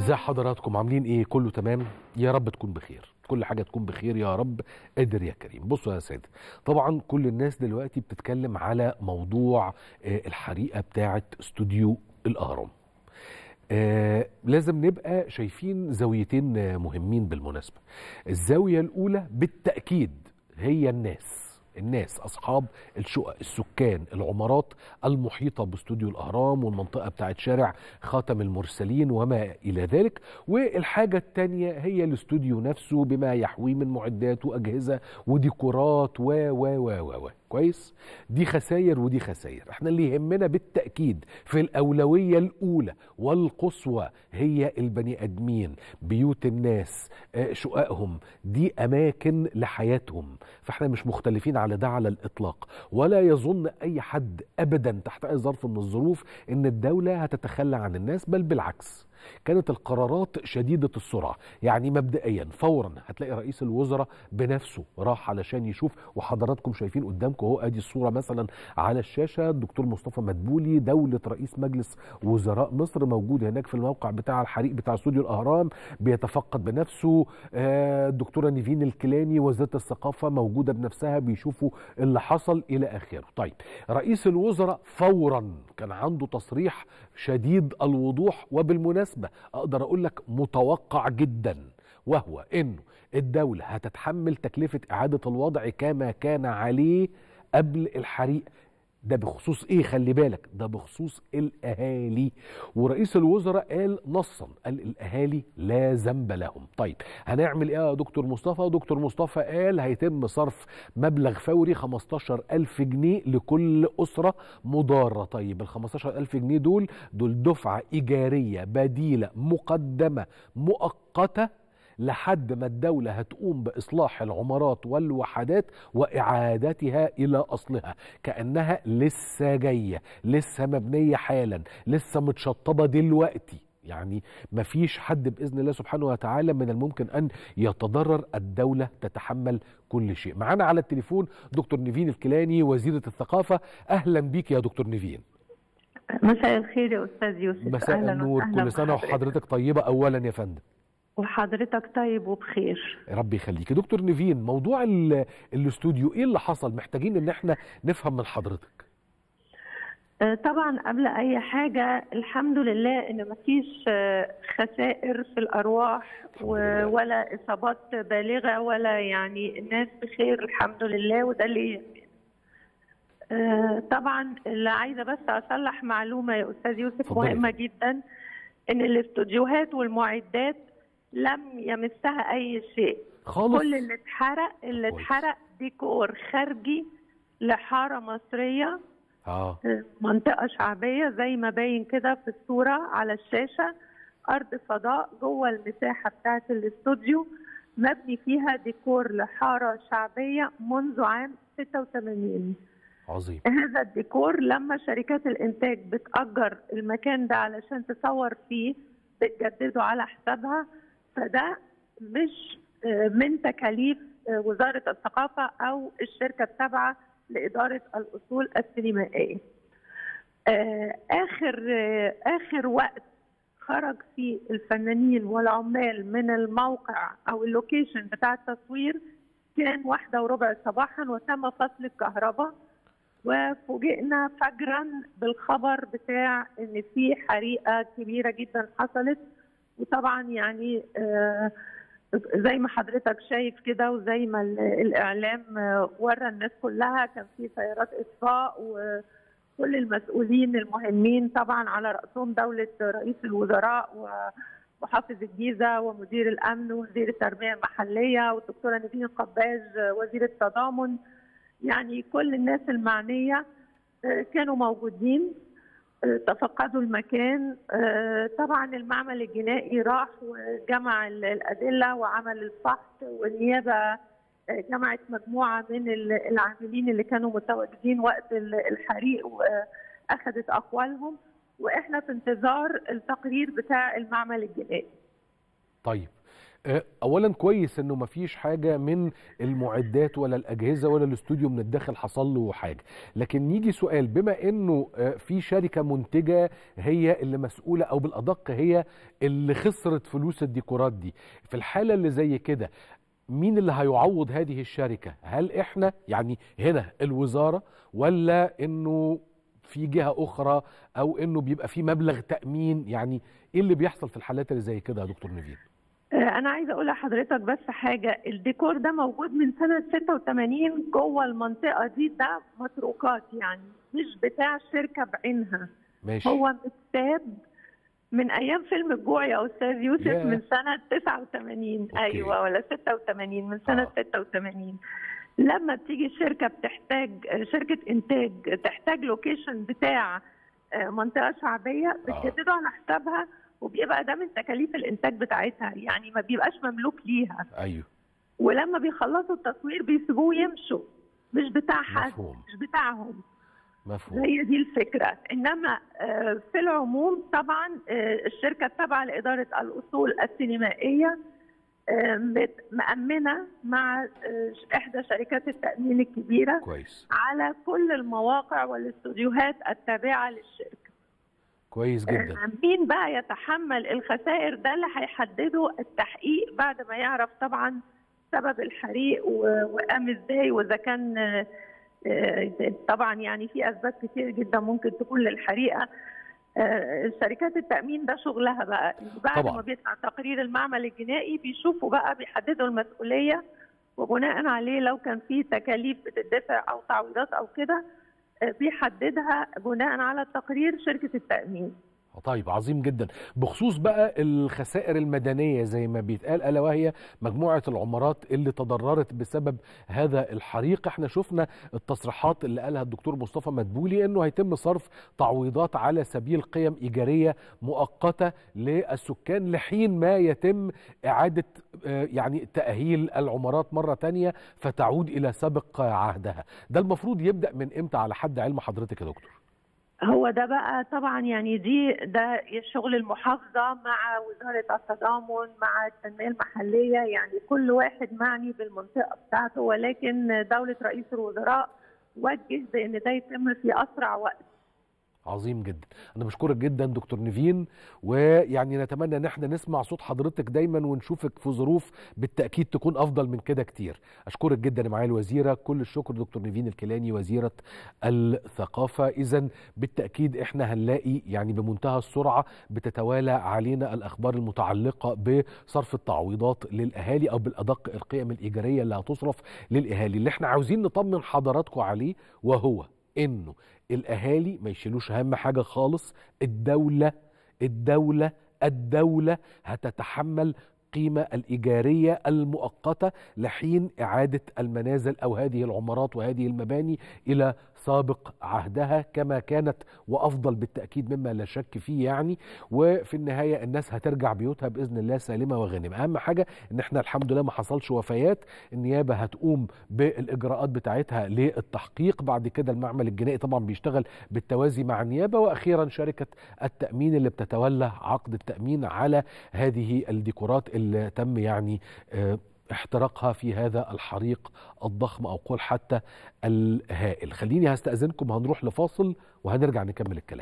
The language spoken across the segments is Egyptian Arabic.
ازي حضراتكم عاملين ايه كله تمام يا رب تكون بخير كل حاجه تكون بخير يا رب قادر يا كريم بصوا يا ساده طبعا كل الناس دلوقتي بتتكلم على موضوع آه، الحريقه بتاعه استوديو الاهرام آه لازم نبقى شايفين زاويتين آه، مهمين بالمناسبه الزاويه الاولى بالتاكيد هي الناس الناس اصحاب الشقق السكان العمارات المحيطه باستوديو الاهرام والمنطقه بتاعت شارع خاتم المرسلين وما الى ذلك والحاجه الثانيه هي الاستوديو نفسه بما يحويه من معدات واجهزه وديكورات و و و و و كويس دي خسائر ودي خسائر احنا اللي يهمنا بالتاكيد في الاولويه الاولى والقصوى هي البني ادمين بيوت الناس آه، شققهم دي اماكن لحياتهم فاحنا مش مختلفين على ده على الاطلاق ولا يظن اي حد ابدا تحت اي ظرف من الظروف ان الدوله هتتخلى عن الناس بل بالعكس كانت القرارات شديدة السرعة يعني مبدئيا فورا هتلاقي رئيس الوزراء بنفسه راح علشان يشوف وحضراتكم شايفين قدامكم اهو ادي الصورة مثلا على الشاشة الدكتور مصطفى مدبولي دولة رئيس مجلس وزراء مصر موجود هناك في الموقع بتاع الحريق بتاع استوديو الاهرام بيتفقد بنفسه آه، الدكتورة نيفين الكيلاني وزيرة الثقافة موجودة بنفسها بيشوفوا اللي حصل الى اخره طيب رئيس الوزراء فورا كان عنده تصريح شديد الوضوح وبالمناسبة أقدر أقول لك متوقع جدا وهو أنه الدولة هتتحمل تكلفة إعادة الوضع كما كان عليه قبل الحريق ده بخصوص ايه خلي بالك ده بخصوص الاهالي ورئيس الوزراء قال نصا قال الاهالي لا ذنب لهم طيب هنعمل ايه يا دكتور مصطفى دكتور مصطفى قال هيتم صرف مبلغ فوري 15000 جنيه لكل اسره مضاره طيب ال 15000 جنيه دول دول دفعه ايجاريه بديله مقدمه مؤقته لحد ما الدولة هتقوم بإصلاح العمارات والوحدات وإعادتها إلى أصلها كأنها لسه جاية لسه مبنية حالا لسه متشطبة دلوقتي يعني مفيش حد بإذن الله سبحانه وتعالى من الممكن أن يتضرر الدولة تتحمل كل شيء معانا على التليفون دكتور نيفين الكيلاني وزيرة الثقافة أهلا بيك يا دكتور نيفين مساء الخير يا استاذ يوسف مساء أهلاً النور وسهلاً كل سنة بحضرتك. وحضرتك طيبة أولا يا فندم وحضرتك طيب وبخير ربي يخليك دكتور نيفين موضوع ال- الاستوديو ايه اللي حصل محتاجين ان احنا نفهم من حضرتك آه، طبعا قبل اي حاجه الحمد لله ان مفيش آه، خسائر في الارواح الحمد و- لله. ولا اصابات بالغه ولا يعني الناس بخير الحمد لله وده اللي يهمنا. آه، طبعا اللي عايزه بس اصلح معلومه يا استاذ يوسف اتفضلي. مهمه جدا ان الاستوديوهات والمعدات لم يمسها اي شيء خالص كل اللي اتحرق اللي كويس. اتحرق ديكور خارجي لحاره مصريه اه منطقه شعبيه زي ما باين كده في الصوره على الشاشه ارض فضاء جوه المساحه بتاعه الاستوديو مبني فيها ديكور لحاره شعبيه منذ عام 86 عظيم هذا الديكور لما شركات الانتاج بتأجر المكان ده علشان تصور فيه بتجدده على حسابها فده مش آه، من تكاليف آه، وزارة الثقافة أو الشركة التابعة لإدارة الأصول السينمائية. آه، آخر آه، آخر وقت خرج فيه الفنانين والعمال من الموقع أو اللوكيشن بتاع التصوير كان واحدة وربع صباحا وتم فصل الكهرباء وفوجئنا فجرا بالخبر بتاع ان في حريقه كبيره جدا حصلت وطبعا يعني آه، زي ما حضرتك شايف كده وزي ما ال- الاعلام آه، ورى الناس كلها كان في سيارات اطفاء وكل المسؤولين المهمين طبعا على راسهم دوله رئيس الوزراء ومحافظ الجيزه ومدير الامن ووزير التربيه المحليه والدكتوره نيفين قباج آه، وزير التضامن يعني كل الناس المعنية آه، كانوا موجودين آه، تفقدوا المكان آه، طبعا المعمل الجنائي راح وجمع ال- الأدلة وعمل الفحص والنيابة آه، جمعت مجموعة من ال- العاملين اللي كانوا متواجدين وقت ال- الحريق وأخذت أقوالهم وإحنا في انتظار التقرير بتاع المعمل الجنائي طيب آه، اولا كويس انه ما فيش حاجه من المعدات ولا الاجهزه ولا الاستوديو من الداخل حصل له حاجه لكن يجي سؤال بما انه آه، في شركه منتجه هي اللي مسؤوله او بالادق هي اللي خسرت فلوس الديكورات دي في الحاله اللي زي كده مين اللي هيعوض هذه الشركه هل احنا يعني هنا الوزاره ولا انه في جهه اخرى او انه بيبقى في مبلغ تامين يعني ايه اللي بيحصل في الحالات اللي زي كده يا دكتور نيفين آه، أنا عايزة أقول لحضرتك بس حاجة الديكور ده موجود من سنة 86 جوه المنطقة دي ده متروكات يعني مش بتاع الشركة بعينها ماشي هو متساب من أيام فيلم الجوع يا أستاذ يوسف ياه. من سنة 89 أوكي. أيوة ولا 86 من سنة آه. 86 لما بتيجي الشركة بتحتاج شركة إنتاج تحتاج لوكيشن بتاع آه، منطقة شعبية بتجدده على حسابها وبيبقى ده من تكاليف الإنتاج بتاعتها يعني ما بيبقاش مملوك ليها ايوه ولما بيخلصوا التصوير بيسيبوه ويمشوا مش بتاع حد مفهوم مش بتاعهم مفهوم هي دي الفكرة إنما آه، في العموم طبعا آه، الشركة التابعة لإدارة الأصول السينمائية آه، مت- مأمنة مع آه، إحدى شركات التأمين الكبيرة كويس على كل المواقع والاستوديوهات التابعة للشركة كويس جدا آه، مين بقى يتحمل الخسائر ده اللي هيحدده التحقيق بعد ما يعرف طبعا سبب الحريق و- وقام ازاي واذا كان آه، آه، طبعا يعني في اسباب كتير جدا ممكن تكون للحريقه آه، شركات التامين ده شغلها بقى بعد طبعاً. ما بيطلع تقرير المعمل الجنائي بيشوفوا بقى بيحددوا المسؤوليه وبناء عليه لو كان في تكاليف بتدفع او تعويضات او كده آه، بيحددها بناء على التقرير شركه التامين طيب عظيم جدا بخصوص بقى الخسائر المدنية زي ما بيتقال ألا وهي مجموعة العمارات اللي تضررت بسبب هذا الحريق احنا شفنا التصريحات اللي قالها الدكتور مصطفى مدبولي انه هيتم صرف تعويضات على سبيل قيم إيجارية مؤقتة للسكان لحين ما يتم إعادة آه، يعني تأهيل العمارات مرة تانية فتعود إلى سابق عهدها ده المفروض يبدأ من إمتى على حد علم حضرتك يا دكتور هو ده بقى طبعا يعني دي ده شغل المحافظة مع وزارة التضامن مع التنمية المحلية يعني كل واحد معني بالمنطقة بتاعته ولكن دولة رئيس الوزراء وجه بأن ده يتم في أسرع وقت عظيم جدا انا بشكرك جدا دكتور نيفين ويعني نتمنى ان احنا نسمع صوت حضرتك دايما ونشوفك في ظروف بالتاكيد تكون افضل من كده كتير اشكرك جدا يا معالي الوزيره كل الشكر دكتور نيفين الكيلاني وزيره الثقافه اذا بالتاكيد احنا هنلاقي يعني بمنتهى السرعه بتتوالى علينا الاخبار المتعلقه بصرف التعويضات للاهالي او بالادق القيم الايجاريه اللي هتصرف للاهالي اللي احنا عاوزين نطمن حضراتكم عليه وهو انه الاهالي ما يشيلوش هم حاجه خالص الدوله الدوله الدوله هتتحمل القيمة الإيجارية المؤقتة لحين إعادة المنازل أو هذه العمارات وهذه المباني إلى سابق عهدها كما كانت وأفضل بالتأكيد مما لا شك فيه يعني وفي النهاية الناس هترجع بيوتها بإذن الله سالمة وغانمة أهم حاجة إن إحنا الحمد لله ما حصلش وفيات النيابة هتقوم بالإجراءات بتاعتها للتحقيق بعد كده المعمل الجنائي طبعا بيشتغل بالتوازي مع النيابة وأخيرا شركة التأمين اللي بتتولى عقد التأمين على هذه الديكورات اللي تم يعني آه، احتراقها في هذا الحريق الضخم او قول حتى الهائل خليني هستأذنكم هنروح لفاصل وهنرجع نكمل الكلام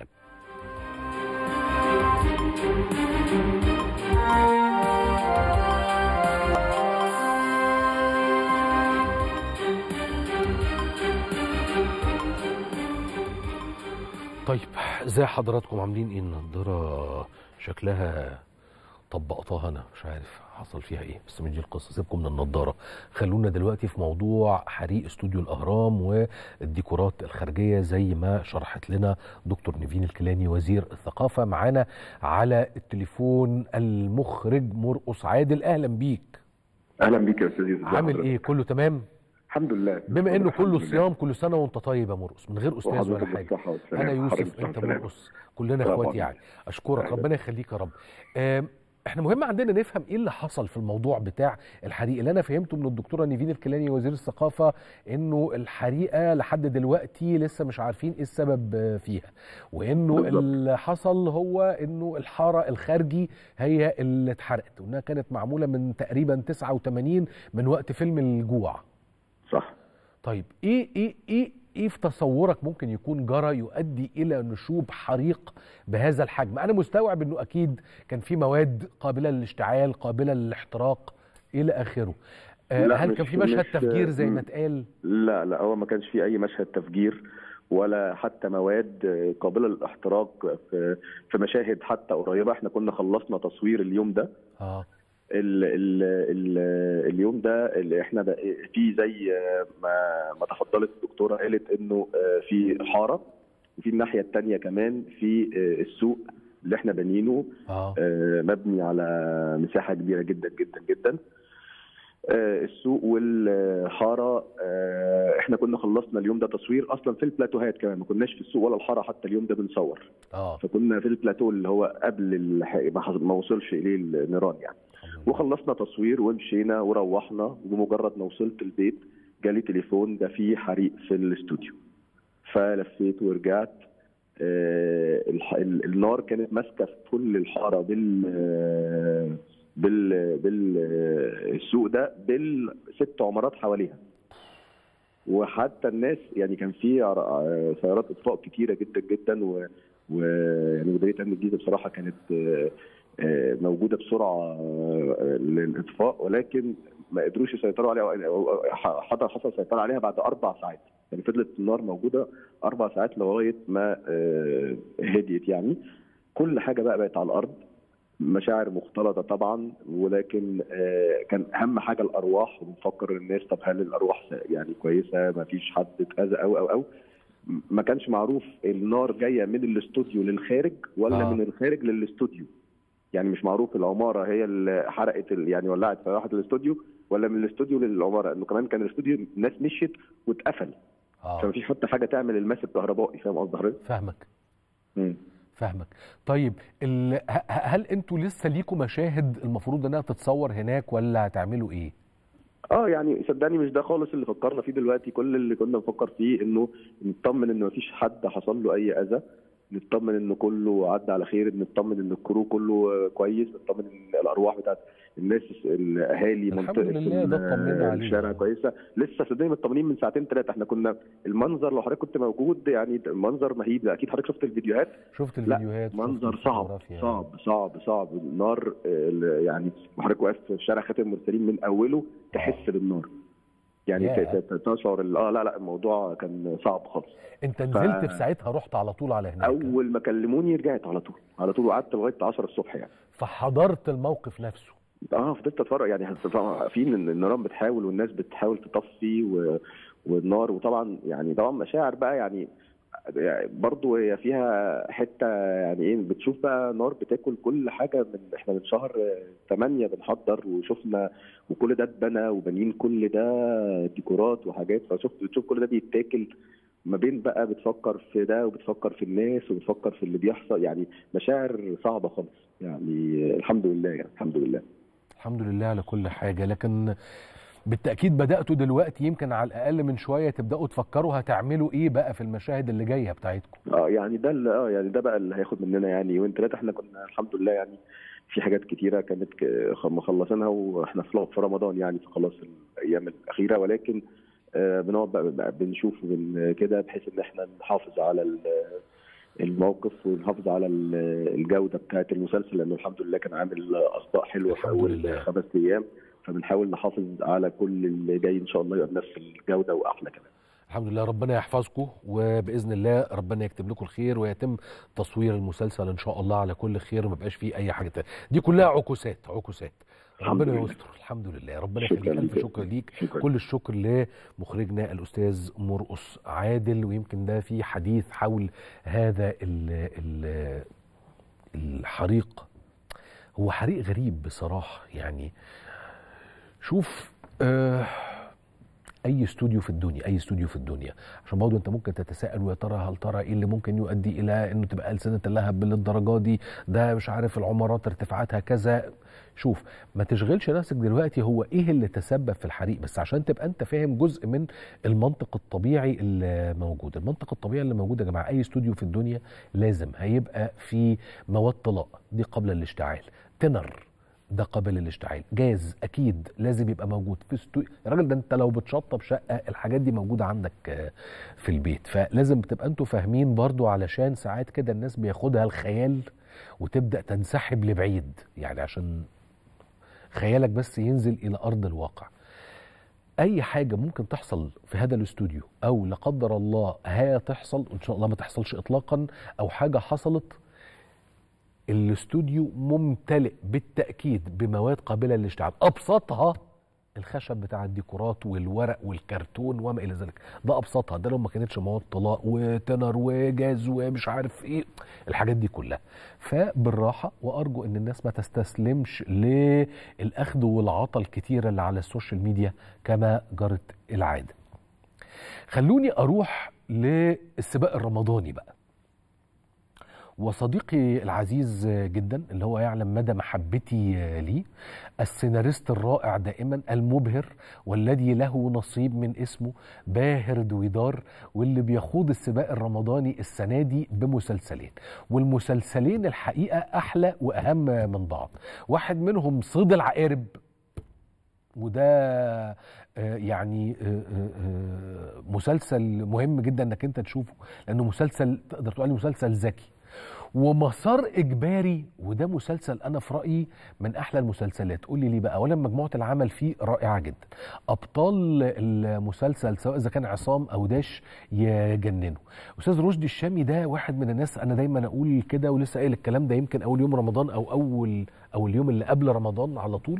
طيب ازاي حضراتكم عاملين ايه النضاره شكلها طبقتها انا مش عارف حصل فيها ايه بس من دي القصه سيبكم من النضاره خلونا دلوقتي في موضوع حريق استوديو الاهرام والديكورات الخارجيه زي ما شرحت لنا دكتور نيفين الكيلاني وزير الثقافه معانا على التليفون المخرج مرقص عادل اهلا بيك اهلا بيك يا استاذ يوسف عامل ايه كله تمام الحمد لله بما انه الحمد كله لله. صيام كل سنه وانت طيب يا مرقص من غير استاذ ولا وحضرتك حاجه بالصحة والسلامة. انا حضرتك يوسف بالصحة انت والسلامة. مرقص كلنا طبعاً. اخوات يعني اشكرك أهلا. ربنا يخليك يا رب آم، احنا مهم عندنا نفهم ايه اللي حصل في الموضوع بتاع الحريق اللي انا فهمته من الدكتوره نيفين الكيلاني وزير الثقافه انه الحريقه لحد دلوقتي لسه مش عارفين ايه السبب فيها وانه بالظبط. اللي حصل هو انه الحاره الخارجي هي اللي اتحرقت وانها كانت معموله من تقريبا 89 من وقت فيلم الجوع صح طيب ايه ايه ايه ايه في تصورك ممكن يكون جرى يؤدي الى نشوب حريق بهذا الحجم انا مستوعب انه اكيد كان في مواد قابله للاشتعال قابله للاحتراق الى اخره آه، لا، هل مش- كان في مشهد مش- تفجير زي ما م. اتقال لا لا هو ما كانش في اي مشهد تفجير ولا حتى مواد قابله للاحتراق في في مشاهد حتى قريبه احنا كنا خلصنا تصوير اليوم ده اه ال ال ال اليوم ده اللي احنا ده في زي ما ما تفضلت الدكتوره قالت انه في حاره وفي الناحيه الثانيه كمان في السوق اللي احنا بانيينه اه آه، مبني على مساحه كبيره جدا جدا جدا آه، السوق والحاره آه، احنا كنا خلصنا اليوم ده تصوير اصلا في البلاتوهات كمان ما كناش في السوق ولا الحاره حتى اليوم ده بنصور اه فكنا في البلاتو اللي هو قبل الح... ما حص- ما وصلش اليه النيران يعني الحمد لله. وخلصنا تصوير ومشينا وروحنا وبمجرد ما وصلت البيت جالي تليفون ده في حريق في الاستوديو فلفيت ورجعت آه، الح- ال- النار كانت ماسكه في كل الحاره بال آه، بال بالسوق ده بالست عمارات حواليها وحتى الناس يعني كان في عر- سيارات اطفاء كتيره جدا جدا و ويعني مديريه امن الجيزه بصراحه كانت آه، آه، موجوده بسرعه آه، للاطفاء ولكن ما قدروش يسيطروا عليها أو- أو- أو- حصل حصل سيطره عليها بعد اربع ساعات يعني فضلت النار موجوده اربع ساعات لغايه ما آه، هديت يعني كل حاجه بقى بقت على الارض مشاعر مختلطه طبعا ولكن آه، كان اهم حاجه الارواح وبنفكر الناس طب هل الارواح يعني كويسه ما فيش حد اتاذى او او او ما كانش معروف النار جايه من الاستوديو للخارج ولا آه. آه. من الخارج للاستوديو يعني مش معروف العماره هي اللي حرقت ال- يعني ولعت فراحت الاستوديو ولا من الاستوديو للعماره انه كمان كان الاستوديو الناس مشيت واتقفل اه فمفيش حتى حاجه تعمل الماس الكهربائي فاهم قصدي حضرتك؟ فاهمك مم. فاهمك طيب ال... ه- ه- هل انتوا لسه ليكوا مشاهد المفروض انها تتصور هناك ولا هتعملوا ايه اه يعني صدقني مش ده خالص اللي فكرنا فيه دلوقتي كل اللي كنا بنفكر فيه انه نطمن ان مفيش حد حصل له اي اذى نطمن ان كله عدى على خير نطمن ان الكرو كله آه، كويس نطمن ان الارواح بتاعت الناس الاهالي الحمد منطقه لله، ده اطمنا عليه. الشارع كويسه لسه صدقني مطمنين من ساعتين ثلاثه احنا كنا المنظر لو حضرتك كنت موجود يعني المنظر مهيب اكيد حضرتك شفت الفيديوهات شفت لا الفيديوهات وشفت منظر صعب الفوتوغرافيا. صعب صعب صعب النار آه، ال- يعني وحضرتك واقف في شارع خاتم المرسلين من اوله تحس بالنار يعني ياه. ت- ت- تشعر ال- اه لا لا الموضوع كان صعب خالص انت نزلت في ساعتها رحت على طول على هناك اول ما كلموني رجعت على طول على طول وقعدت لغايه 10 الصبح يعني فحضرت الموقف نفسه اه فضلت اتفرج يعني في ان النيران بتحاول والناس بتحاول تطفي و... والنار وطبعا يعني طبعا مشاعر بقى يعني يعني برضه هي فيها حته يعني ايه بتشوف بقى نار بتاكل كل حاجه من احنا من شهر 8 بنحضر وشفنا وكل ده اتبنى وبنين كل ده ديكورات وحاجات فشفت بتشوف كل ده بيتاكل ما بين بقى بتفكر في ده وبتفكر في الناس وبتفكر في اللي بيحصل يعني مشاعر صعبه خالص يعني الحمد لله يعني الحمد لله الحمد لله على كل حاجة لكن بالتأكيد بدأتوا دلوقتي يمكن على الأقل من شوية تبدأوا تفكروا هتعملوا إيه بقى في المشاهد اللي جاية بتاعتكم اه يعني ده اللي اه يعني ده بقى اللي هياخد مننا يعني يومين ثلاثه احنا كنا الحمد لله يعني في حاجات كتيره كانت ك- خ- مخلصينها واحنا في في رمضان يعني في خلاص الايام الاخيره ولكن آه بنقعد بقى بقى بنشوف وبن- كده بحيث ان احنا نحافظ على ال- الموقف ونحافظ على ال- الجوده بتاعه المسلسل لانه الحمد لله كان عامل اصداء حلوه في الحمد اول لله. خمس ايام فبنحاول نحافظ على كل اللي جاي ان شاء الله يبقى بنفس الجوده واحلى كمان الحمد لله ربنا يحفظكم وبإذن الله ربنا يكتب لكم الخير ويتم تصوير المسلسل إن شاء الله على كل خير وما يبقاش فيه أي حاجة تانية دي كلها عكوسات عكوسات الحمد ربنا لله. يستر الحمد لله ربنا شكراً يخليك ألف لك. شكر ليك شكرا كل الشكر لمخرجنا الأستاذ مرقص عادل ويمكن ده في حديث حول هذا ال ال الحريق هو حريق غريب بصراحة يعني شوف آه اي استوديو في الدنيا اي استوديو في الدنيا عشان برضه انت ممكن تتساءل ويا ترى هل ترى ايه اللي ممكن يؤدي الى انه تبقى السنه اللهب للدرجه دي ده مش عارف العمارات ارتفاعاتها كذا شوف ما تشغلش نفسك دلوقتي هو ايه اللي تسبب في الحريق بس عشان تبقى انت فاهم جزء من المنطق الطبيعي اللي موجود المنطق الطبيعي اللي موجود يا جماعه اي استوديو في الدنيا لازم هيبقى في مواد طلاء دي قبل الاشتعال تنر ده قابل للاشتعال جاز اكيد لازم يبقى موجود في استو... يا راجل ده انت لو بتشطب شقه الحاجات دي موجوده عندك آه، في البيت فلازم تبقى انتوا فاهمين برضو علشان ساعات كده الناس بياخدها الخيال وتبدا تنسحب لبعيد يعني عشان خيالك بس ينزل الى ارض الواقع اي حاجه ممكن تحصل في هذا الاستوديو او لا قدر الله هتحصل ان شاء الله ما تحصلش اطلاقا او حاجه حصلت الاستوديو ممتلئ بالتاكيد بمواد قابله للاشتعال ابسطها الخشب بتاع الديكورات والورق والكرتون وما الى ذلك ده ابسطها ده لو ما كانتش مواد طلاء وتنر وجاز ومش عارف ايه الحاجات دي كلها فبالراحه وارجو ان الناس ما تستسلمش للاخذ والعطا الكتيره اللي على السوشيال ميديا كما جرت العاده خلوني اروح للسباق الرمضاني بقى وصديقي العزيز جدا اللي هو يعلم مدى محبتي ليه السيناريست الرائع دائما المبهر والذي له نصيب من اسمه باهر دويدار واللي بيخوض السباق الرمضاني السنة دي بمسلسلين والمسلسلين الحقيقة أحلى وأهم من بعض واحد منهم صيد العقارب وده آه، يعني آه، آه، آه، مسلسل مهم جدا انك انت تشوفه لانه مسلسل تقدر تقول عليه مسلسل ذكي ومسار اجباري وده مسلسل انا في رايي من احلى المسلسلات قول لي ليه بقى اولا مجموعه العمل فيه رائعه جدا ابطال المسلسل سواء اذا كان عصام او داش يجننوا استاذ رشدي الشامي ده واحد من الناس انا دايما اقول كده ولسه قايل الكلام ده يمكن اول يوم رمضان او اول او اليوم اللي قبل رمضان على طول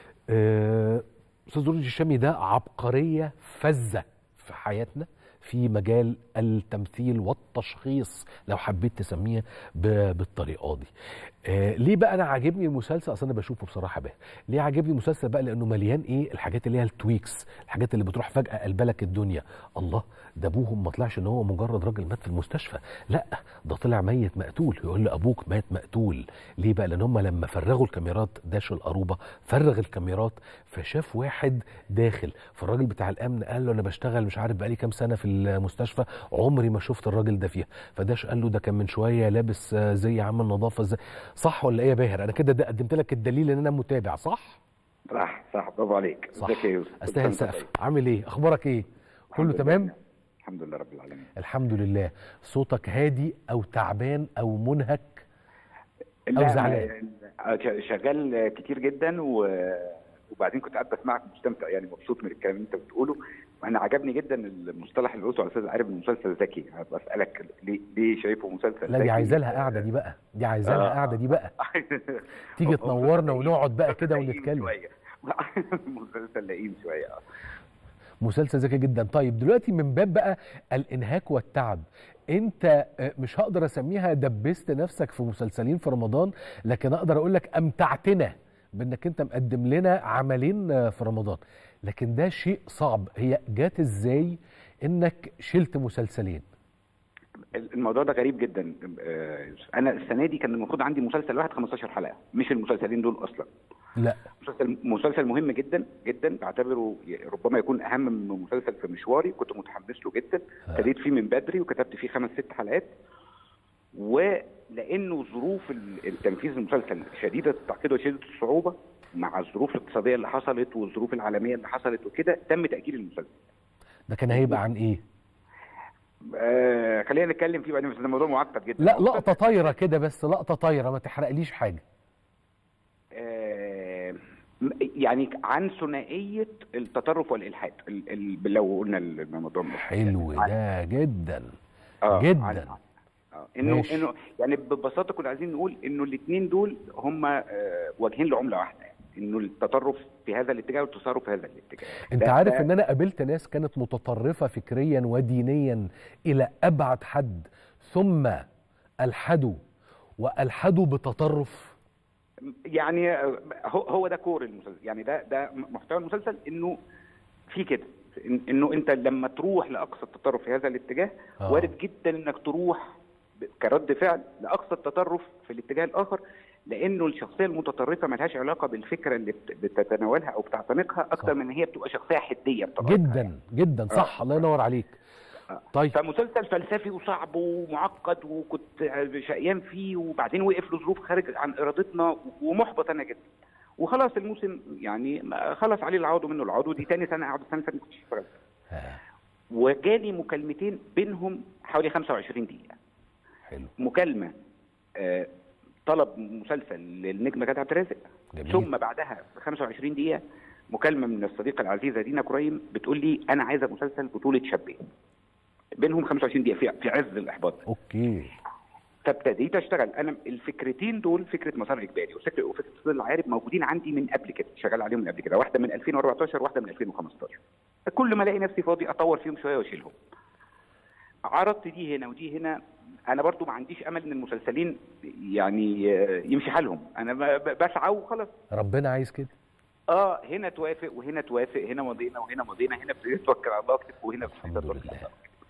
آه، استاذ رشدي الشامي ده عبقريه فذه في حياتنا في مجال التمثيل والتشخيص لو حبيت تسميه ب- بالطريقه دي آه ليه بقى انا عاجبني المسلسل اصل انا بشوفه بصراحه بقى ليه عاجبني المسلسل بقى لانه مليان ايه الحاجات اللي هي التويكس الحاجات اللي بتروح فجاه قلبلك الدنيا الله ده ابوهم ما طلعش ان هو مجرد راجل مات في المستشفى لا ده طلع ميت مقتول يقول له ابوك مات مقتول ليه بقى لان هم لما فرغوا الكاميرات داش القروبه فرغ الكاميرات فشاف واحد داخل فالراجل بتاع الامن قال له انا بشتغل مش عارف بقالي كام سنه في المستشفى عمري ما شفت الراجل ده فيها فداش قال له ده كان من شويه لابس آه، زي عامل نظافه زي صح ولا ايه يا باهر انا كده ده قدمت لك الدليل ان انا متابع صح صح صح برافو عليك صح ازيك يا يوسف استاهل كنت سقف طيب. عامل ايه اخبارك ايه كله الحمد تمام لله. الحمد لله رب العالمين الحمد لله صوتك هادي او تعبان او منهك لا، زعلان. آه، ش- شغال كتير جدا و... وبعدين كنت قاعد بسمعك مستمتع يعني مبسوط من الكلام اللي انت بتقوله وانا عجبني جدا المصطلح اللي قلته على استاذ عارف المسلسل ذكي هبقى اسالك ليه ليه شايفه مسلسل لا دي ذكي؟ عايزه لها قاعده دي بقى دي عايزه لها آه. قاعده دي بقى تيجي هو تنورنا مسلسل ونقعد بقى لئيم كده شوية. ونتكلم شوية. مسلسل لئيم شويه آه. مسلسل ذكي جدا طيب دلوقتي من باب بقى الانهاك والتعب انت آه، مش هقدر اسميها دبست نفسك في مسلسلين في رمضان لكن اقدر اقول لك امتعتنا بانك انت مقدم لنا عملين آه، في رمضان لكن ده شيء صعب هي جات ازاي انك شلت مسلسلين الموضوع ده غريب جدا آه، انا السنه دي كان المفروض عندي مسلسل واحد 15 حلقه مش المسلسلين دول اصلا لا مسلسل مسلسل مهم جدا جدا بعتبره ي- ربما يكون اهم من مسلسل في مشواري كنت متحمس له جدا ابتديت فيه من بدري وكتبت فيه خمس ست حلقات ولانه ظروف ال- التنفيذ المسلسل شديده التعقيد وشديده الصعوبه مع الظروف الاقتصاديه اللي حصلت والظروف العالميه اللي حصلت وكده تم تاجيل المسلسل ده كان هيبقى عن ايه آه خلينا نتكلم فيه بعدين بس ده موضوع معقد جدا لا لقطه طايره كده بس لقطه طايره ما تحرقليش حاجه آه، يعني عن ثنائيه التطرف والالحاد ال- ال- لو قلنا الموضوع حلو ده جدا آه، جداً. عن- آه، انه ماشي. انه يعني ببساطه كنا عايزين نقول انه الاثنين دول هم آه، وجهين لعمله واحده يعني انه التطرف في هذا الاتجاه والتصرف في هذا الاتجاه انت ده- عارف ده- ان انا قابلت ناس كانت متطرفه فكريا ودينيا الى ابعد حد ثم الحدوا والحدوا بتطرف يعني آه، هو هو ده كور المسلسل يعني ده ده محتوى المسلسل انه في كده إن انه انت لما تروح لاقصى التطرف في هذا الاتجاه آه. وارد جدا انك تروح ب- كرد فعل لاقصى التطرف في الاتجاه الاخر لانه الشخصيه المتطرفه ملهاش علاقه بالفكره اللي بت- بتتناولها او بتعتنقها اكثر صح. من ان هي بتبقى شخصيه حديه بطبيعتها جدا جدا صح الله ينور عليك طيب فمسلسل فلسفي وصعب ومعقد وكنت شقيان فيه وبعدين وقف لظروف خارج عن ارادتنا ومحبط انا جدا وخلاص الموسم يعني ما- خلص عليه العوض منه العوض ودي تاني سنه قعد السنه اللي فاتت ما كنتش اتفرج آه، وجالي مكالمتين بينهم حوالي 25 دقيقه حلو مكالمه آه، طلب مسلسل للنجم غادة عبد الرازق جميل. ثم بعدها ب 25 دقيقه مكالمه من الصديقه العزيزه دينا كريم بتقول لي انا عايزه مسلسل بطوله شابين بينهم 25 دقيقه في, في عز الاحباط اوكي فابتديت اشتغل انا الفكرتين دول فكره مسار اجباري وفكره وفكره ظل العارف موجودين عندي من قبل كده شغال عليهم من قبل كده واحده من 2014 واحده من 2015 كل ما الاقي نفسي فاضي اطور فيهم شويه واشيلهم عرضت دي هنا ودي هنا انا برضو ما عنديش امل ان المسلسلين يعني آه، يمشي حالهم انا ب- ب- بسعى وخلاص ربنا عايز كده اه هنا توافق وهنا توافق هنا مضينا وهنا مضينا هنا ابتديت توكل على الله أكتب وهنا ابتديت الحمد اتوكل على لله. الله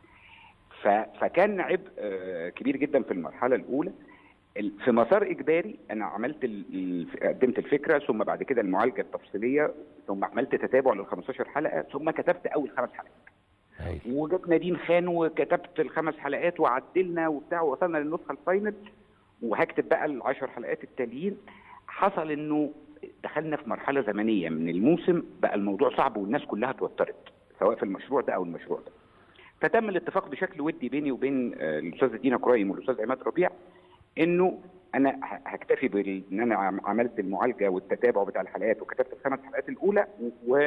ف- فكان عبء آه، كبير جدا في المرحله الاولى ال- في مسار اجباري انا عملت ال- ال- قدمت الفكره ثم بعد كده المعالجه التفصيليه ثم عملت تتابع لل 15 حلقه ثم كتبت اول خمس حلقات هايل وجت نادين خان وكتبت الخمس حلقات وعدلنا وبتاع ووصلنا للنسخه الفاينل وهكتب بقى العشر حلقات التاليين حصل انه دخلنا في مرحله زمنيه من الموسم بقى الموضوع صعب والناس كلها اتوترت سواء في المشروع ده او المشروع ده فتم الاتفاق بشكل ودي بيني وبين آه، الاستاذ دينا كرايم والاستاذ عماد ربيع انه انا ه- هكتفي بان انا عم- عملت المعالجه والتتابع بتاع الحلقات وكتبت الخمس حلقات الاولى و-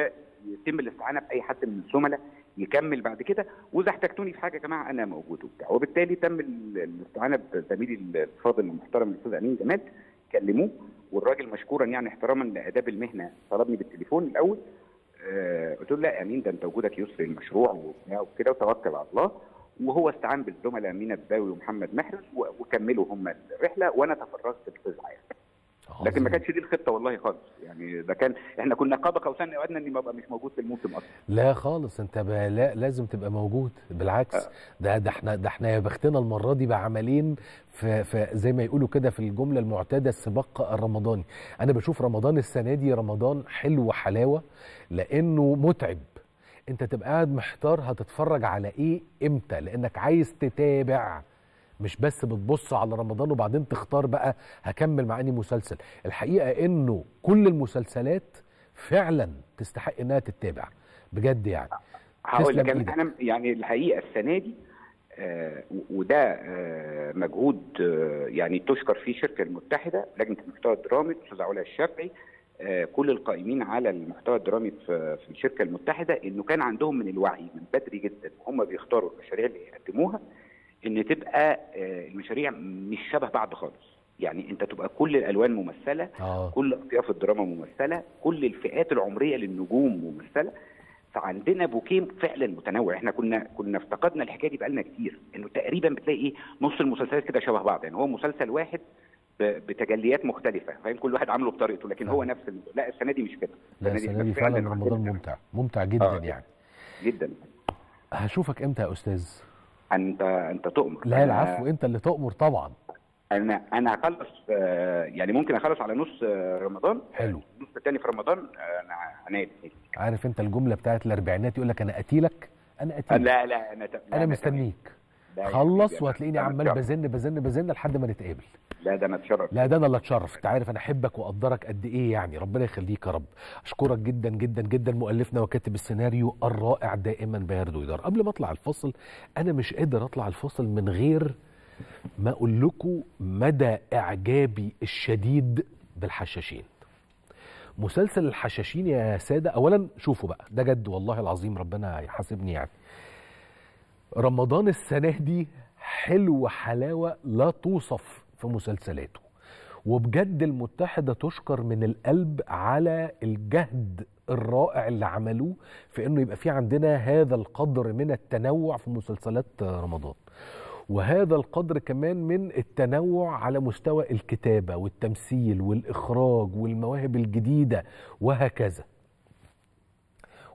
ويتم الاستعانه باي حد من الزملاء يكمل بعد كده واذا احتجتوني في حاجه يا جماعه انا موجود وبتاع وبالتالي تم ال- الاستعانه بزميلي الفاضل المحترم الاستاذ امين جمال كلموه والراجل مشكورا يعني احتراما لاداب المهنه طلبني بالتليفون الاول آه، قلت له لا يا امين ده انت وجودك يسر المشروع وبتاع وكده وتوكل على الله وهو استعان بالزملاء مينا الداوي ومحمد محرز و- وكملوا هم الرحله وانا تفرغت بالفزع لكن ما كانتش دي الخطه والله خالص يعني ده كان احنا كنا قاب قوسين او ادنى اني ما ابقى مش موجود في الموسم اصلا لا خالص انت ب... لا لازم تبقى موجود بالعكس ده ده احنا ده احنا يا بختنا المره دي بعملين في, في زي ما يقولوا كده في الجمله المعتاده السباق الرمضاني انا بشوف رمضان السنه دي رمضان حلو وحلاوه لانه متعب انت تبقى قاعد محتار هتتفرج على ايه امتى لانك عايز تتابع مش بس بتبص على رمضان وبعدين تختار بقى هكمل مع اني مسلسل الحقيقه انه كل المسلسلات فعلا تستحق انها تتابع بجد يعني هقول تسلم لك إيدك. انا أنا يعني الحقيقه السنه دي آه وده آه مجهود آه يعني تشكر فيه الشركه المتحده لجنه المحتوى الدرامي الاستاذ علا الشافعي آه كل القائمين على المحتوى الدرامي في, في الشركه المتحده انه كان عندهم من الوعي من بدري جدا وهم بيختاروا المشاريع اللي يقدموها ان تبقى آه المشاريع مش شبه بعض خالص يعني انت تبقى كل الالوان ممثله اه كل اطياف الدراما ممثله كل الفئات العمريه للنجوم ممثله فعندنا بوكيه فعلا متنوع احنا كنا كنا افتقدنا الحكايه دي بقالنا كتير انه تقريبا بتلاقي ايه نص المسلسلات كده شبه بعض يعني هو مسلسل واحد ب- بتجليات مختلفه فاهم كل واحد عامله بطريقته لكن هو نفس ال- لا السنه دي مش كده لا السنه دي فعلا رمضان عندنا ممتع ممتع جدا آه. يعني جدا هشوفك امتى يا استاذ انت انت تؤمر لا أنا- العفو انت اللي تؤمر طبعا انا انا هخلص آه، يعني ممكن اخلص على نص آه، رمضان حلو النص الثاني في رمضان آه، انا عناية عارف انت الجمله بتاعت الاربعينات يقول لك انا قتيلك انا قتيلك لا لا انا ت- لا، انا تمام. مستنيك لا يا خلص حبيبي، وهتلاقيني أنا- أنا عمال اتشرف. بزن بزن بزن لحد ما نتقابل لا ده انا اتشرف لا ده انا اللي اتشرف انت عارف انا احبك واقدرك قد ايه يعني ربنا يخليك يا رب اشكرك جدا جدا جدا مؤلفنا وكاتب السيناريو الرائع دائما باهر دويدار قبل ما اطلع الفصل انا مش قادر اطلع الفصل من غير ما اقول لكم مدى اعجابي الشديد بالحشاشين مسلسل الحشاشين يا ساده اولا شوفوا بقى ده جد والله العظيم ربنا يحاسبني يعني رمضان السنه دي حلو حلاوه لا توصف في مسلسلاته وبجد المتحده تشكر من القلب على الجهد الرائع اللي عملوه في انه يبقى في عندنا هذا القدر من التنوع في مسلسلات رمضان وهذا القدر كمان من التنوع على مستوى الكتابه والتمثيل والاخراج والمواهب الجديده وهكذا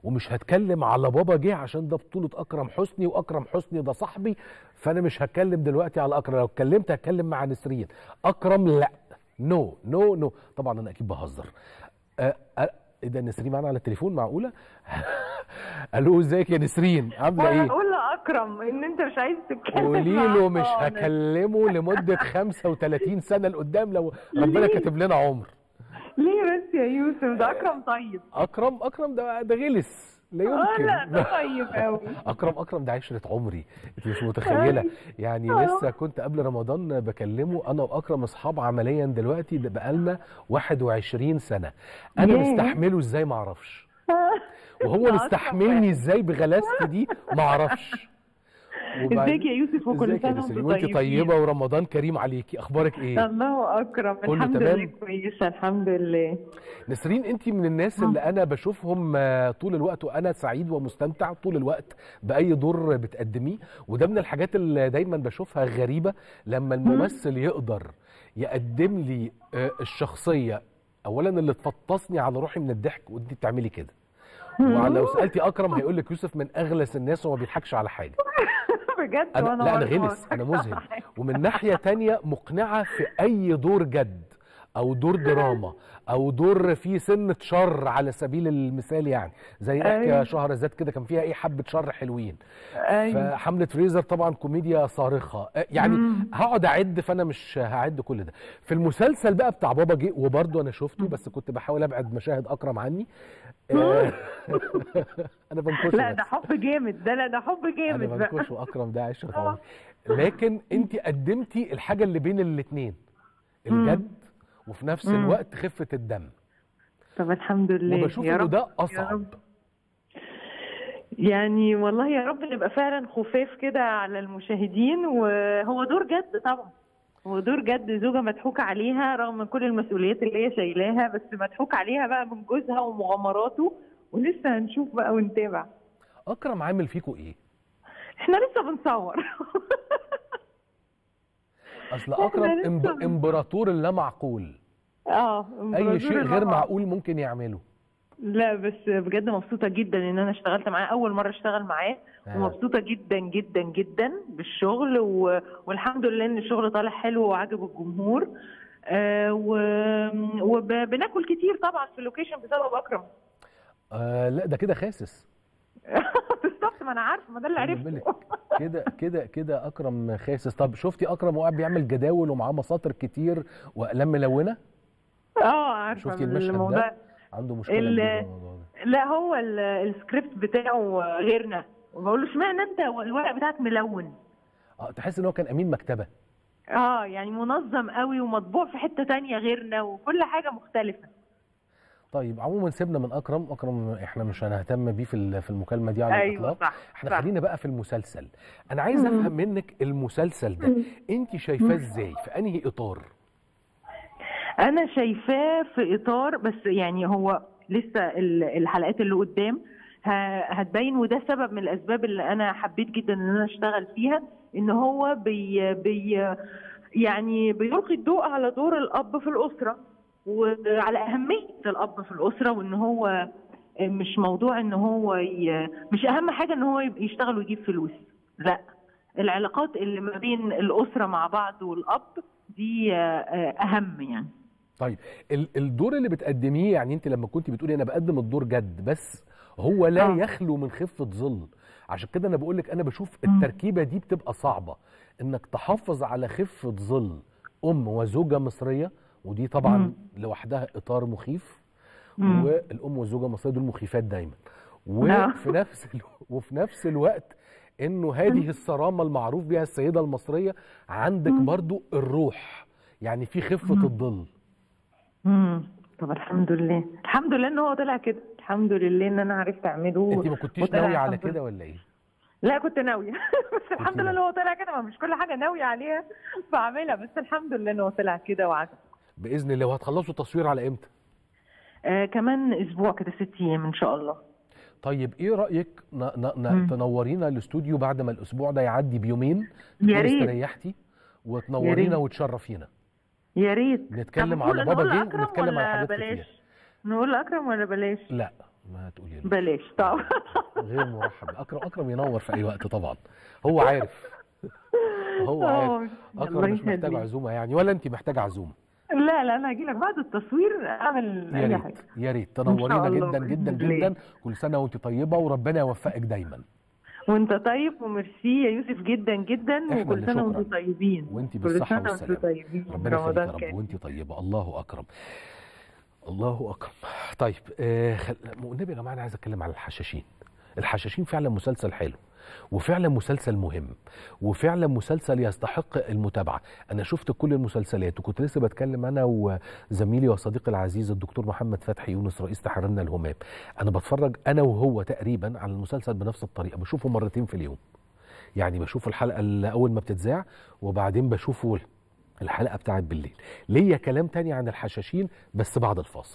ومش هتكلم على بابا جه عشان ده بطوله اكرم حسني واكرم حسني ده صاحبي فانا مش هتكلم دلوقتي على اكرم لو اتكلمت هتكلم مع نسرين اكرم لا نو نو نو طبعا انا اكيد بهزر أه أه ايه ده نسرين معانا على التليفون معقوله الو ازيك يا نسرين عامله ايه قول لاكرم ان انت مش عايز تتكلم قولي معاه له مش خالص. هكلمه لمده 35 سنه لقدام لو ربنا ليه؟ كاتب لنا عمر ليه بس يا يوسف ده اكرم طيب اكرم اكرم ده ده غلس لا اه يمكن لا ده طيب قوي اكرم اكرم ده عشره عمري انت مش متخيله يعني آه. لسه كنت قبل رمضان بكلمه انا واكرم اصحاب عمليا دلوقتي ده بقالنا 21 سنه انا ياه. مستحمله ازاي ما اعرفش وهو ده مستحملني أكرم ازاي بغلاستي دي ما اعرفش وبعد- ازيك يا يوسف وكل ازيك يا سنه نسرين وانت وانت طيبه ورمضان كريم عليكي اخبارك ايه الله اكرم كله الحمد تمام؟ لله كويسه الحمد لله نسرين انت من الناس اللي انا بشوفهم آه، طول الوقت وانا سعيد ومستمتع طول الوقت باي دور بتقدميه وده من الحاجات اللي دايما بشوفها غريبه لما الممثل يقدر يقدم لي آه، الشخصيه اولا اللي تفطسني على روحي من الضحك وانت بتعملي كده ولو سالتي اكرم هيقول لك يوسف من اغلس الناس وما بيضحكش على حاجه بجد انا وانا لا انا برضه غلس انا بضحك مذهل على حاجة. ومن ناحيه تانية مقنعه في اي دور جد او دور دراما او دور فيه سنه شر على سبيل المثال يعني زي احكي يا أيوة. شهرزاد كده كان فيها ايه حبه شر حلوين ايوه فحمله فريزر طبعا كوميديا صارخه أه، يعني مم. هقعد اعد فانا مش هعد كل ده في المسلسل بقى بتاع بابا جه وبرضه انا شفته بس كنت بحاول ابعد مشاهد اكرم عني آه، انا بنكش لا بس. ده حب جامد ده لا ده حب انا جامد بقى بنكش واكرم ده عشره عمري لكن انت قدمتي الحاجه اللي بين الاثنين الجد وفي نفس مم. الوقت خفه الدم طب الحمد لله وبشوف يا انه رب ده يا اصعب رب. يعني والله يا رب نبقى فعلا خفاف كده على المشاهدين وهو دور جد طبعا هو دور جد زوجة مضحوك عليها رغم من كل المسؤوليات اللي هي شايلاها بس مضحوك عليها بقى من جوزها ومغامراته ولسه هنشوف بقى ونتابع اكرم عامل فيكوا ايه احنا لسه بنصور اصل إحنا اكرم لسه إمب... بن- امبراطور اللا معقول اه اي شيء غير طبعاً. معقول ممكن يعمله لا بس بجد مبسوطة جدا ان انا اشتغلت معاه اول مرة اشتغل معاه آه. ومبسوطة جدا جدا جدا بالشغل و... والحمد لله ان الشغل طالع حلو وعجب الجمهور آه و... وبناكل كتير طبعا في اللوكيشن بسبب اكرم آه لا ده كده خاسس بالظبط ما انا عارفه ما ده اللي خلي عرفته بالك. كده كده كده اكرم خاسس طب شفتي اكرم وقاعد بيعمل جداول ومعاه مساطر كتير واقلام ملونه اه عارفه شفتي المشهد الموضوع ده عنده مشكله ال- كبيرة في الموضوع ده لا هو ال- السكريبت بتاعه غيرنا وبقول له اشمعنى انت الورق بتاعك ملون اه تحس ان هو كان امين مكتبه اه يعني منظم قوي ومطبوع في حته تانية غيرنا وكل حاجه مختلفه طيب عموما سيبنا من اكرم اكرم احنا مش هنهتم بيه في ال- في المكالمه دي على ايوه الاطلاق صح احنا صح. خلينا بقى في المسلسل انا عايز مم. افهم منك المسلسل ده انت شايفاه ازاي في انهي اطار انا شايفاه في اطار بس يعني هو لسه ال- الحلقات اللي قدام ه- هتبين وده سبب من الاسباب اللي انا حبيت جدا ان انا اشتغل فيها ان هو بي بي يعني بيلقي الضوء على دور الاب في الاسره وعلى اهميه الاب في الاسره وان هو مش موضوع ان هو ي... مش اهم حاجه ان هو يبقى يشتغل ويجيب فلوس لا العلاقات اللي ما بين الاسره مع بعض والاب دي آه، آه، اهم يعني طيب ال- الدور اللي بتقدميه يعني انت لما كنت بتقولي انا بقدم الدور جد بس هو لا آه. يخلو من خفه ظل عشان كده انا بقول لك انا بشوف التركيبه دي بتبقى صعبه انك تحافظ على خفه ظل ام وزوجه مصريه ودي طبعا مم. لوحدها اطار مخيف مم. والام والزوجه المصريه دول مخيفات دايما نعم. وفي نفس ال... وفي نفس الوقت انه هذه الصرامه المعروف بها السيده المصريه عندك برضو الروح يعني في خفه الظل امم طب الحمد لله الحمد لله ان هو طلع كده الحمد لله ان انا عرفت اعمله انت ما كنتيش وطلع ناويه على الحمد لله. كده ولا ايه لا كنت ناويه بس الحمد لله ناوية. ان هو طلع كده ما مش كل حاجه ناويه عليها بعملها بس الحمد لله ان هو طلع كده وعجب باذن الله وهتخلصوا تصوير على امتى آه كمان اسبوع كده ست ايام ان شاء الله طيب ايه رايك ن... ن... ن... مم. تنورينا الاستوديو بعد ما الاسبوع ده يعدي بيومين يا تكوني ريت. استريحتي وتنورينا ريت. وتشرفينا يا ريت نتكلم طب على نقول- بابا نقول جه لأكرم ونتكلم على ولا حاجات بلاش؟ كتير نقول لاكرم ولا بلاش لا ما تقولي له بلاش طب غير مرحب اكرم اكرم ينور في اي وقت طبعا هو عارف هو عارف آه، اكرم الله مش محتاج يخليك. عزومه يعني ولا انت محتاجه عزومه لا لا انا هجي لك بعد التصوير اعمل يا اي ريت حاجه يا ريت إن شاء تنورينا الله جدا بإذن جدا الله. جدا كل سنه وانت طيبه وربنا يوفقك دايما وانت طيب وميرسي يا يوسف جدا جدا إحنا وكل اللي سنه شكراً. وانتم طيبين وانت كل بالصحه سنه وانتم والسلامه طيبين ربنا يخليك يا رمضان رب كريم وانت طيبه الله اكرم الله اكرم طيب آه خل... والنبي يا جماعه انا عايز اتكلم على الحشاشين الحشاشين فعلا مسلسل حلو وفعلا مسلسل مهم وفعلا مسلسل يستحق المتابعه انا شفت كل المسلسلات وكنت لسه بتكلم انا وزميلي وصديقي العزيز الدكتور محمد فتحي يونس رئيس تحريرنا الهمام انا بتفرج انا وهو تقريبا على المسلسل بنفس الطريقه بشوفه مرتين في اليوم يعني بشوف الحلقه اللي اول ما بتتذاع وبعدين بشوفه الحلقه بتاعت بالليل ليا كلام تاني عن الحشاشين بس بعد الفاصل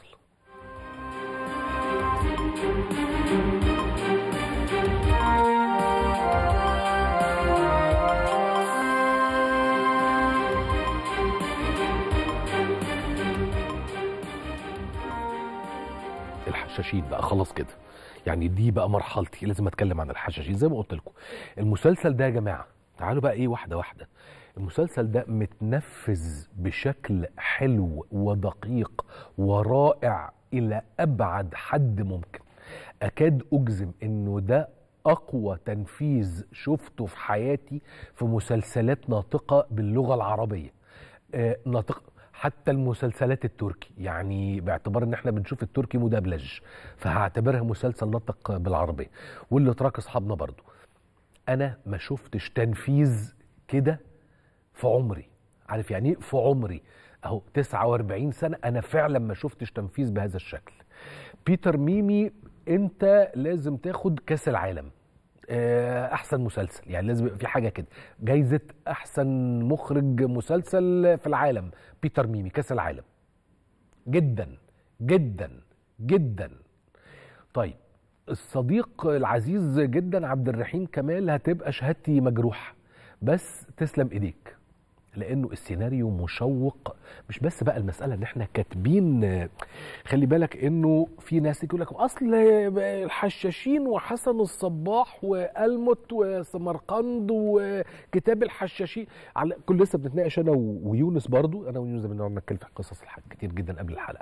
الحشاشين بقى خلاص كده يعني دي بقى مرحلتي لازم اتكلم عن الحشاشين زي ما قلت لكم المسلسل ده يا جماعه تعالوا بقى ايه واحده واحده المسلسل ده متنفذ بشكل حلو ودقيق ورائع الى ابعد حد ممكن اكاد اجزم انه ده اقوى تنفيذ شفته في حياتي في مسلسلات ناطقه باللغه العربيه آه ناطق حتى المسلسلات التركي يعني باعتبار ان احنا بنشوف التركي مدبلج فهعتبرها مسلسل ناطق بالعربيه واللي تراك اصحابنا برضو انا ما شفتش تنفيذ كده في عمري عارف يعني ايه في عمري اهو 49 سنه انا فعلا ما شفتش تنفيذ بهذا الشكل بيتر ميمي انت لازم تاخد كاس العالم آه، احسن مسلسل يعني لازم يبقى في حاجه كده جايزه احسن مخرج مسلسل في العالم بيتر ميمي كاس العالم جدا جدا جدا طيب الصديق العزيز جدا عبد الرحيم كمال هتبقى شهادتي مجروحه بس تسلم ايديك لانه السيناريو مشوق مش بس بقى المساله ان احنا كاتبين خلي بالك انه في ناس يقول لك اصل الحشاشين وحسن الصباح والمت وسمرقند وكتاب الحشاشين على كل لسه بنتناقش انا و- ويونس برضو انا ويونس بنقعد نتكلم في قصص الحاج كتير جدا قبل الحلقه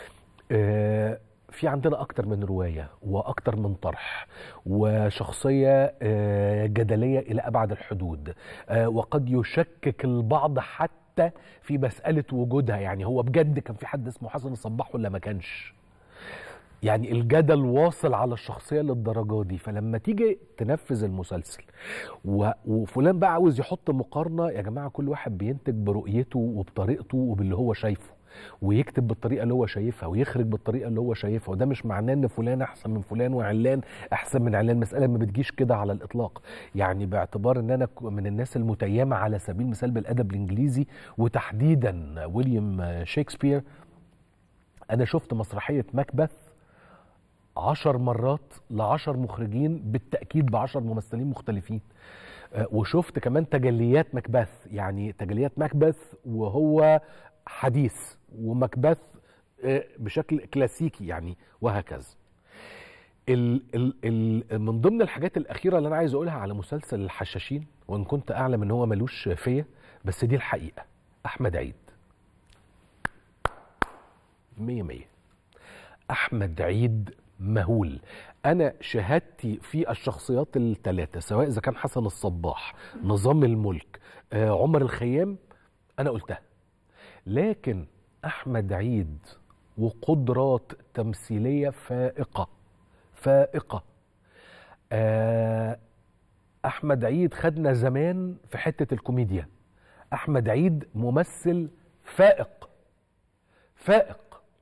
آه، في عندنا اكتر من روايه واكتر من طرح وشخصيه آه، جدليه الى ابعد الحدود آه، وقد يشكك البعض حتى في مساله وجودها يعني هو بجد كان في حد اسمه حسن الصباح ولا ما كانش يعني الجدل واصل على الشخصيه للدرجه دي فلما تيجي تنفذ المسلسل و... وفلان بقى عاوز يحط مقارنه يا جماعه كل واحد بينتج برؤيته وبطريقته وباللي هو شايفه ويكتب بالطريقه اللي هو شايفها ويخرج بالطريقه اللي هو شايفها وده مش معناه ان فلان احسن من فلان وعلان احسن من علان مساله ما بتجيش كده على الاطلاق يعني باعتبار ان انا ك- من الناس المتيمه على سبيل المثال بالادب الانجليزي وتحديدا ويليام شكسبير انا شفت مسرحيه ماكبث عشر مرات لعشر مخرجين بالتأكيد بعشر ممثلين مختلفين آه، وشفت كمان تجليات مكبث يعني تجليات مكبث وهو حديث ومكبث آه، بشكل كلاسيكي يعني وهكذا ال ال ال من ضمن الحاجات الأخيرة اللي أنا عايز أقولها على مسلسل الحشاشين وإن كنت أعلم إن هو ملوش فيا بس دي الحقيقة أحمد عيد مية مية احمد عيد مهول انا شهادتي في الشخصيات الثلاثه سواء اذا كان حسن الصباح نظام الملك آه، عمر الخيام انا قلتها لكن احمد عيد وقدرات تمثيليه فائقه فائقه آه، احمد عيد خدنا زمان في حته الكوميديا احمد عيد ممثل فائق فائق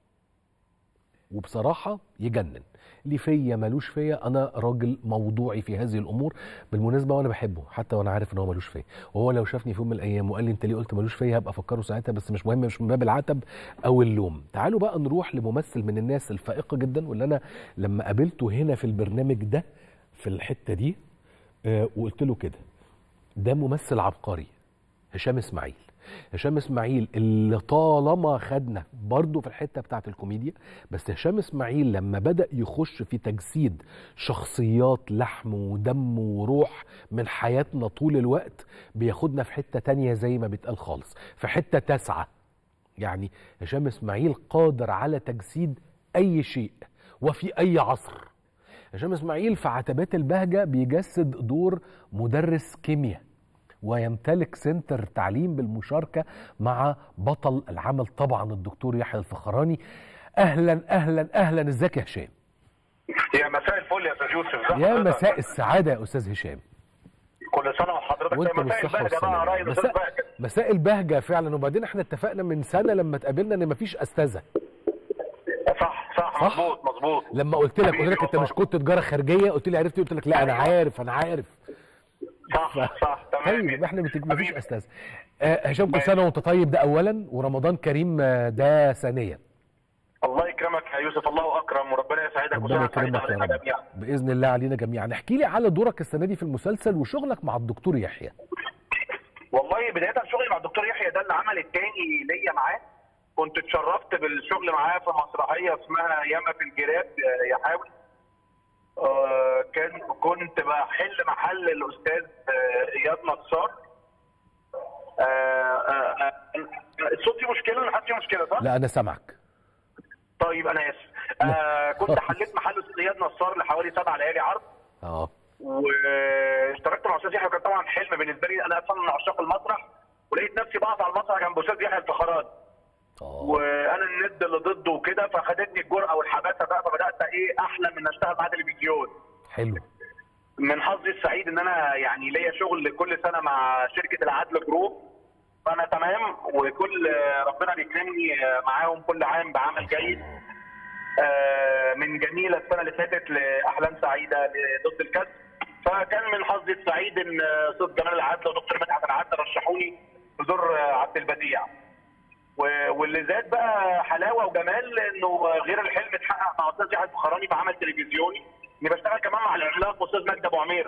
وبصراحه يجنن ليه فيا ملوش فيا انا راجل موضوعي في هذه الامور بالمناسبه وانا بحبه حتى وانا عارف ان هو ملوش فيا وهو لو شافني في يوم من الايام وقال لي انت ليه قلت ملوش فيا هبقى افكره ساعتها بس مش مهم مش من باب العتب او اللوم تعالوا بقى نروح لممثل من الناس الفائقه جدا واللي انا لما قابلته هنا في البرنامج ده في الحته دي آه وقلت له كده ده ممثل عبقري هشام اسماعيل هشام اسماعيل اللي طالما خدنا برضه في الحته بتاعت الكوميديا بس هشام اسماعيل لما بدا يخش في تجسيد شخصيات لحم ودم وروح من حياتنا طول الوقت بياخدنا في حته تانية زي ما بيتقال خالص في حته تاسعه يعني هشام اسماعيل قادر على تجسيد اي شيء وفي اي عصر هشام اسماعيل في عتبات البهجه بيجسد دور مدرس كيمياء ويمتلك سنتر تعليم بالمشاركه مع بطل العمل طبعا الدكتور يحيى الفخراني اهلا اهلا اهلا ازيك يا هشام يا مساء الفل يا استاذ يوسف ازي يا حضرتك؟ مساء السعاده يا استاذ هشام كل سنه وحضرتك وانت طيب. مساء بالصحه البهجه بقى يا والسلامه ريس استاذ مساء بهجه مساء البهجه فعلا وبعدين احنا اتفقنا من سنه لما اتقابلنا ان مفيش استاذه صح صح صح؟ مظبوط مظبوط لما قلت لك قلت حبيبي لك انت والله. مش كنت تجاره خارجيه قلت لي عرفت قلت لك لا انا أيوة. عارف انا عارف صح صح تمام طيب احنا متك... مفيش حبيبي. استاذ آه هشام كل ماشي. سنه وانت طيب ده اولا ورمضان كريم آه، ده ثانيا الله يكرمك يا يوسف الله اكرم وربنا يسعدك ربنا وسنة سعيدة يكرمك يا علينا رب جميعا. باذن الله علينا جميعا احكي لي على دورك السنه دي في المسلسل وشغلك مع الدكتور يحيى والله بدايه شغلي مع الدكتور يحيى ده العمل الثاني ليا معاه كنت اتشرفت بالشغل معاه في مسرحيه اسمها ياما في الجراب آه، يا حاوي آه، كان كنت بحل محل الاستاذ آه، اياد نصار آه، آه، آه، الصوت فيه مشكله ولا حد فيه مشكله صح؟ لا انا سامعك طيب انا اسف آه كنت حليت محل الاستاذ اياد نصار لحوالي سبع ليالي عرض اه واشتركت مع استاذ يحيى كان طبعا حلم بالنسبه لي انا اصلا من عشاق المسرح ولقيت نفسي بقف على المسرح جنب استاذ يحيى الفخراني اه وانا الند اللي ضده وكده فخدتني الجرأه والحماسه بقى فبدات ايه احلم ان اشتغل مع تلفزيون حلو من حظي السعيد ان انا يعني ليا شغل كل سنه مع شركه العدل جروب فانا تمام وكل ربنا بيكرمني معاهم كل عام بعمل جيد آه، من جميله السنه اللي فاتت لاحلام سعيده ضد الكسب فكان من حظي السعيد ان استاذ جمال العدل ودكتور مدحت العدل رشحوني في دور عبد البديع و- واللي زاد بقى حلاوه وجمال انه غير الحلم اتحقق مع استاذ يحيى الفخراني في عمل تلفزيوني اني بشتغل كمان مع العملاق استاذ مجدي ابو عمير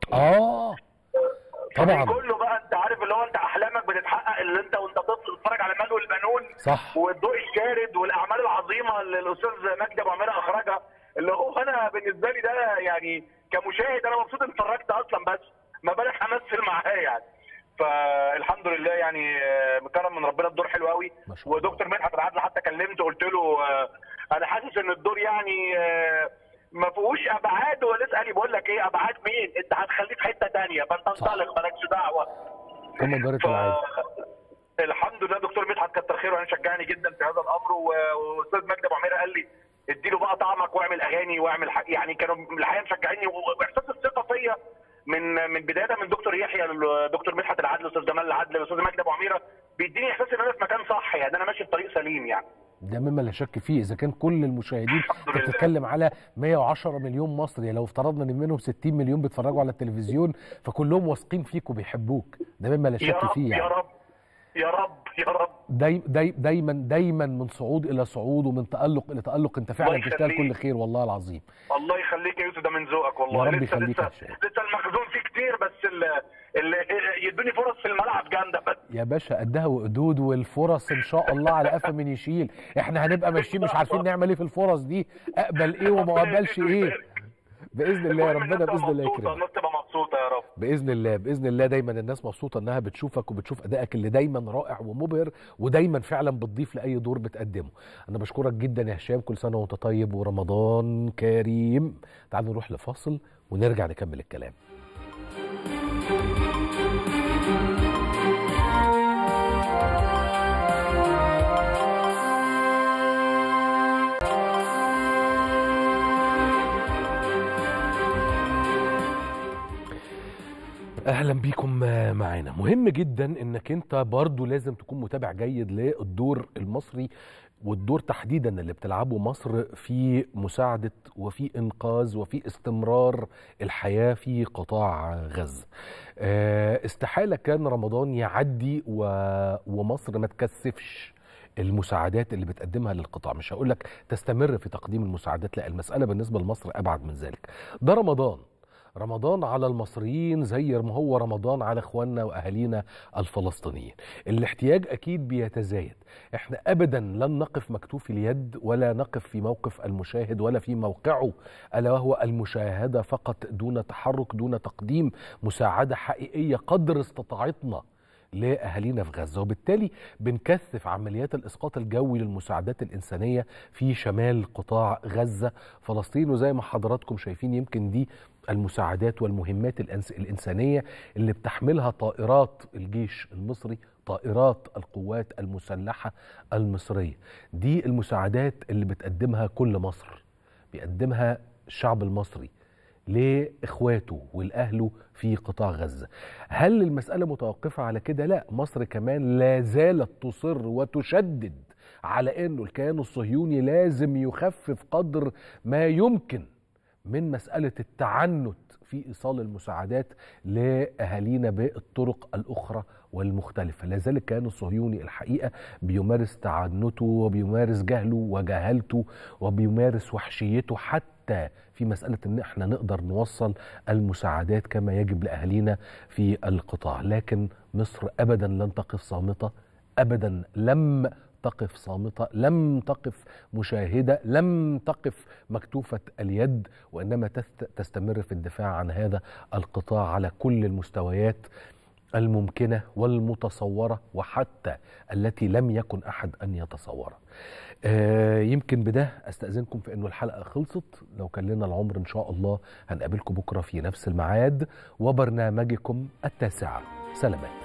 اه طبعا كله بقى انت عارف اللي هو انت احلامك بتتحقق اللي انت وانت طفل بتتفرج على مال والبنون صح والضوء الشارد والاعمال العظيمه اللي الاستاذ مجدي ابو عمير اخرجها اللي هو انا بالنسبه لي ده يعني كمشاهد انا مبسوط اني اتفرجت اصلا بس ما بالك همثل معاه يعني فالحمد لله يعني آه، مكرم من ربنا الدور حلو قوي ما شاء الله. ودكتور مدحت العدل حتى كلمته قلت له آه، انا حاسس ان الدور يعني آه، ما فيهوش ابعاد ولا اسالي بقول لك ايه ابعاد مين انت هتخليه في حته ثانيه فانت صح. انطلق مالكش دعوه كما جرت ف... العاده الحمد لله دكتور مدحت كتر خيره يعني شجعني جدا في هذا الامر و- واستاذ مجدي ابو عمير قال لي اديله بقى طعمك واعمل اغاني واعمل ح... يعني كانوا الحقيقه مشجعيني واحساس الثقه فيا من من بدايه من دكتور يحيى دكتور مدحت العدل استاذ جمال العدل الاستاذ مجدي ابو عميره بيديني احساس ان انا في مكان صح يعني انا ماشي في طريق سليم يعني ده مما لا شك فيه اذا كان كل المشاهدين الحمد انت لله. بتتكلم على 110 مليون مصري لو افترضنا ان منهم 60 مليون بيتفرجوا على التلفزيون فكلهم واثقين فيك وبيحبوك ده مما لا يا شك رب فيه يا يعني رب يا رب يا رب داي داي دايما دايما من صعود الى صعود ومن تالق الى تالق انت فعلا الله بتشتغل يخليك. كل خير والله العظيم الله يخليك يا يوسف ده من ذوقك والله يا رب لسه يخليك يا لسه هشام. لسه المخزون فيه كتير بس ال ال يدوني فرص في الملعب جامده بس يا باشا قدها وقدود والفرص ان شاء الله على قفا من يشيل احنا هنبقى ماشيين مش عارفين نعمل ايه في الفرص دي اقبل ايه وما اقبلش ايه باذن الله يا المهم ربنا الناس باذن تبقى الله مبسوطة، يكرمك الناس تبقى مبسوطه يا رب باذن الله باذن الله دايما الناس مبسوطه انها بتشوفك وبتشوف ادائك اللي دايما رائع ومبهر ودايما فعلا بتضيف لاي دور بتقدمه انا بشكرك جدا يا هشام كل سنه وانت طيب ورمضان كريم تعالوا نروح لفاصل ونرجع نكمل الكلام اهلا بيكم معانا مهم جدا انك انت برضو لازم تكون متابع جيد للدور المصري والدور تحديدا اللي بتلعبه مصر في مساعدة وفي إنقاذ وفي استمرار الحياة في قطاع غزة آه، استحالة كان رمضان يعدي و- ومصر ما تكثفش المساعدات اللي بتقدمها للقطاع مش هقول لك تستمر في تقديم المساعدات لا المسألة بالنسبة لمصر أبعد من ذلك ده رمضان رمضان على المصريين زي ما هو رمضان على اخواننا واهالينا الفلسطينيين الاحتياج اكيد بيتزايد احنا ابدا لن نقف مكتوف اليد ولا نقف في موقف المشاهد ولا في موقعه الا وهو المشاهده فقط دون تحرك دون تقديم مساعده حقيقيه قدر استطاعتنا لاهالينا في غزه وبالتالي بنكثف عمليات الاسقاط الجوي للمساعدات الانسانيه في شمال قطاع غزه فلسطين وزي ما حضراتكم شايفين يمكن دي المساعدات والمهمات الأنس الانسانيه اللي بتحملها طائرات الجيش المصري طائرات القوات المسلحه المصريه دي المساعدات اللي بتقدمها كل مصر بيقدمها الشعب المصري لاخواته والاهله في قطاع غزه. هل المساله متوقفه على كده؟ لا، مصر كمان لا زالت تصر وتشدد على انه الكيان الصهيوني لازم يخفف قدر ما يمكن من مساله التعنت في ايصال المساعدات لاهالينا بالطرق الاخرى والمختلفة لا زال الكيان الصهيوني الحقيقة بيمارس تعنته وبيمارس جهله وجهالته وبيمارس وحشيته حتى في مسألة ان احنا نقدر نوصل المساعدات كما يجب لأهالينا في القطاع لكن مصر أبدا لن تقف صامتة أبدا لم تقف صامتة لم تقف مشاهدة لم تقف مكتوفة اليد وإنما تستمر في الدفاع عن هذا القطاع على كل المستويات الممكنة والمتصورة وحتى التي لم يكن أحد أن يتصورها آه يمكن بده أستأذنكم في أنه الحلقة خلصت لو كان لنا العمر إن شاء الله هنقابلكم بكرة في نفس الميعاد وبرنامجكم التاسعة سلامات